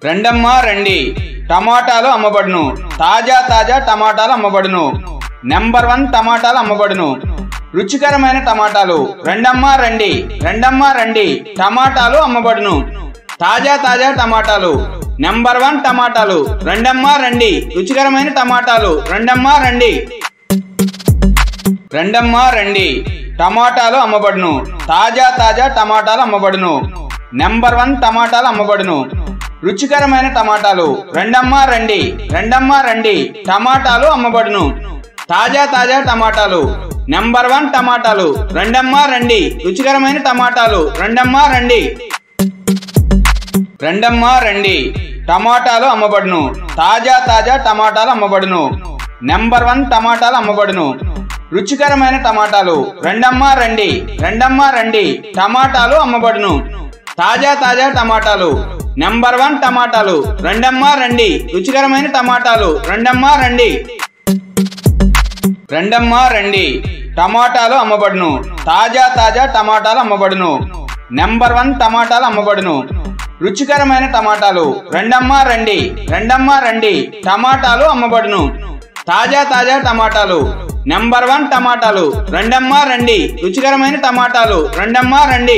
రెండమ్మ రండి టమాటాలు అమ్మబడును తాజా తాజా టమాటాలు అమ్మబడును నెంబర్ వన్ టమాటాలు అమ్మబడును రుచికరమైన టమాటాలు రెండమ్మ రండి రెండమ్మ రండి టమాటాలు అమ్మబడును తాజా తాజా టమాటాలు నెంబర్ వన్ టమాటాలు రెండమ్మ రండి రుచికరమైన టమాటాలు రెండమ్మ రండి రెండమ్మ రండి టమాటాలు అమ్మబడును తాజా తాజా టమాటాలు అమ్మబడును నెంబర్ వన్ టమాటాలు అమ్మబడును రుచికరమైన టమాటాలు రెండమ్మ రండి రెండమ్మ రండి టమాటాలు అమ్మబడును తాజా తాజా టమాటాలు నెంబర్ వన్ టమాటాలు రెండమ్మ రండి రుచికరమైన టమాటాలు రెండమ్మ రండి రెండమ్మ రండి టమాటాలు అమ్మబడును తాజా తాజా టమాటాలు అమ్మబడును నెంబర్ వన్ టమాటాలు అమ్మబడును రుచికరమైన టమాటాలు రెండమ్మ రండి రెండమ్మ రండి టమాటాలు అమ్మబడును తాజా తాజా టమాటాలు నెంబర్ వన్ టమాటాలు రెండమ్మ రండి రుచికరమైన టమాటాలు రెండమ్మ రండి రెండమ్మ రండి టమాటాలు అమ్మబడును తాజా తాజా టమాటాలు అమ్మబడును నెంబర్ వన్ టమాటాలు అమ్మబడును రుచికరమైన టమాటాలు రెండమ్మ రండి రెండమ్మ రండి టమాటాలు అమ్మబడును తాజా తాజా టమాటాలు నెంబర్ వన్ టమాటాలు రెండమ్మ రండి రుచికరమైన టమాటాలు రెండమ్మ రండి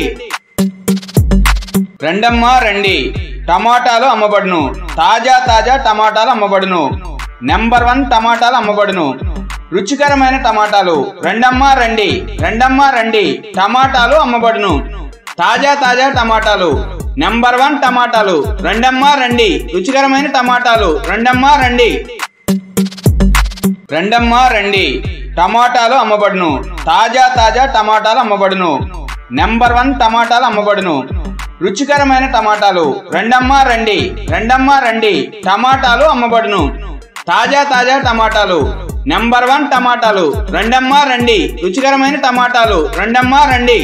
రెండమ్మ రండి టమాటాలు అమ్మబడును తాజా తాజా టమాటాలు అమ్మబడును నెంబర్ వన్ టమాటాలు అమ్మబడును రుచికరమైన టమాటాలు రెండమ్మ రండి రెండమ్మ రండి టమాటాలు అమ్మబడును తాజా తాజా టమాటాలు నెంబర్ వన్ టమాటాలు రెండమ్మ రండి రుచికరమైన టమాటాలు రెండమ్మ రండి రెండమ్మ రండి టమాటాలు అమ్మబడును తాజా తాజా టమాటాలు అమ్మబడును నెంబర్ వన్ టమాటాలు అమ్మబడును రుచికరమైన టమాటాలు రెండమ్మ రండి రెండమ్మ రండి టమాటాలు అమ్మబడును తాజా తాజా టమాటాలు నెంబర్ వన్ టమాటాలు రెండమ్మ రండి రుచికరమైన టమాటాలు రెండమ్మ రండి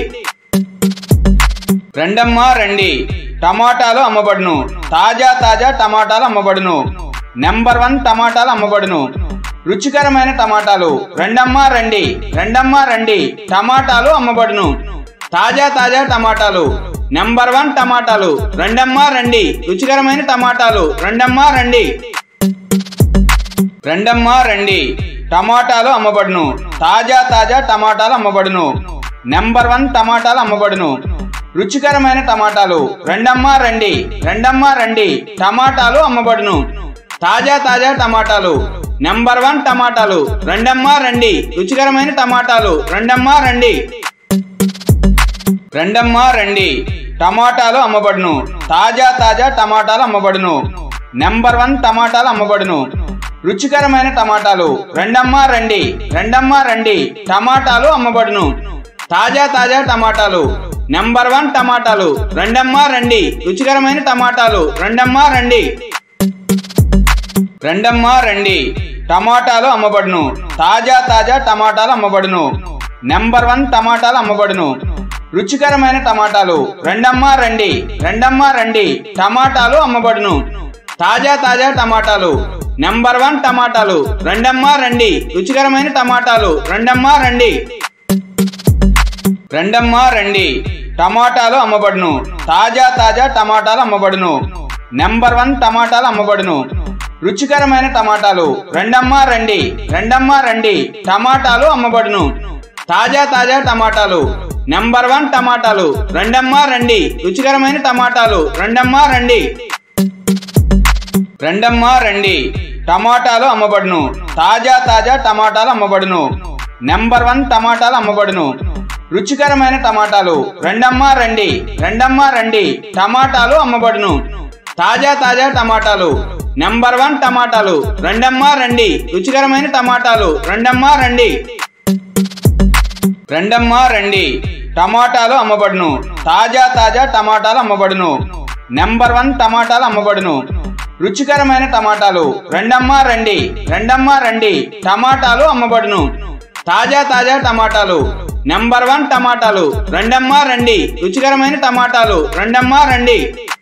రెండమ్మ రండి టమాటాలు అమ్మబడును తాజా తాజా టమాటాలు అమ్మబడును నెంబర్ వన్ టమాటాలు అమ్మబడును రుచికరమైన టమాటాలు రెండమ్మ రండి రెండమ్మ రండి టమాటాలు అమ్మబడును తాజా తాజా టమాటాలు నెంబర్ వన్ టమాటాలు రెండమ్మ రండి రుచికరమైన టమాటాలు రెండమ్మ రండి రెండమ్మ రండి టమాటాలు అమ్మబడును తాజా తాజా టమాటాలు అమ్మబడును నెంబర్ వన్ టమాటాలు అమ్మబడును రుచికరమైన టమాటాలు రెండమ్మ రండి రెండమ్మ రండి టమాటాలు అమ్మబడును తాజా తాజా టమాటాలు నెంబర్ వన్ టమాటాలు రెండమ్మ రండి రుచికరమైన టమాటాలు రెండమ్మ రండి రెండమ్మ రండి టమాటాలు అమ్మబడును తాజా తాజా టమాటాలు అమ్మబడును నెంబర్ వన్ టమాటాలు అమ్మబడును రుచికరమైన టమాటాలు రెండమ్మ రండి రెండమ్మ రండి టమాటాలు అమ్మబడును తాజా తాజా టమాటాలు నెంబర్ వన్ టమాటాలు రెండమ్మ రండి రుచికరమైన టమాటాలు రెండమ్మ రండి రెండమ్మ రండి టమాటాలు అమ్మబడును తాజా తాజా టమాటాలు అమ్మబడును నెంబర్ వన్ టమాటాలు అమ్మబడును రుచికరమైన టమాటాలు రెండమ్మ రండి రెండమ్మ రండి టమాటాలు అమ్మబడును తాజా తాజా టమాటాలు నెంబర్ వన్ టమాటాలు రెండమ్మ రండి రుచికరమైన టమాటాలు రెండమ్మ రండి రెండమ్మ రండి టమాటాలు అమ్మబడును తాజా తాజా టమాటాలు అమ్మబడును నెంబర్ వన్ టమాటాలు అమ్మబడును రుచికరమైన టమాటాలు రెండమ్మ రండి రెండమ్మ రండి టమాటాలు అమ్మబడును తాజా తాజా టమాటాలు నెంబర్ వన్ టమాటాలు రెండమ్మ రండి రుచికరమైన టమాటాలు రెండమ్మ రండి రెండమ్మ రండి టమాటాలు అమ్మబడును తాజా తాజా టమాటాలు అమ్మబడును నెంబర్ వన్ టమాటాలు అమ్మబడును రుచికరమైన టమాటాలు రెండమ్మ రండి రెండమ్మ రండి టమాటాలు అమ్మబడును తాజా తాజా టమాటాలు నెంబర్ వన్ టమాటాలు రెండమ్మ రండి రుచికరమైన టమాటాలు రెండమ్మ రండి రెండమ్మ రండి టమాటాలు అమ్మబడును తాజా తాజా టమాటాలు అమ్మబడును నెంబర్ వన్ టమాటాలు అమ్మబడును రుచికరమైన టమాటాలు రెండమ్మ రండి రెండమ్మ రండి టమాటాలు అమ్మబడును తాజా తాజా టమాటాలు నెంబర్ వన్ టమాటాలు రెండమ్మ రండి రుచికరమైన టమాటాలు రెండమ్మ రండి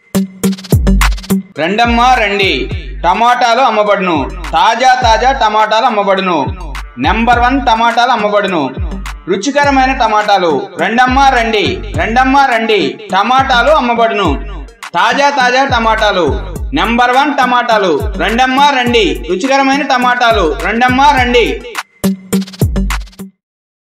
రెండమ్మ రండి టమాటాలు అమ్మబడును తాజా తాజా టమాటాలు అమ్మబడును నెంబర్ వన్ టమాటాలు అమ్మబడును రుచికరమైన టమాటాలు రెండమ్మ రండి రెండమ్మ రండి టమాటాలు అమ్మబడును తాజా తాజా టమాటాలు నెంబర్ వన్ టమాటాలు రెండమ్మా రండి రుచికరమైన టమాటాలు రెండమ్మా రండి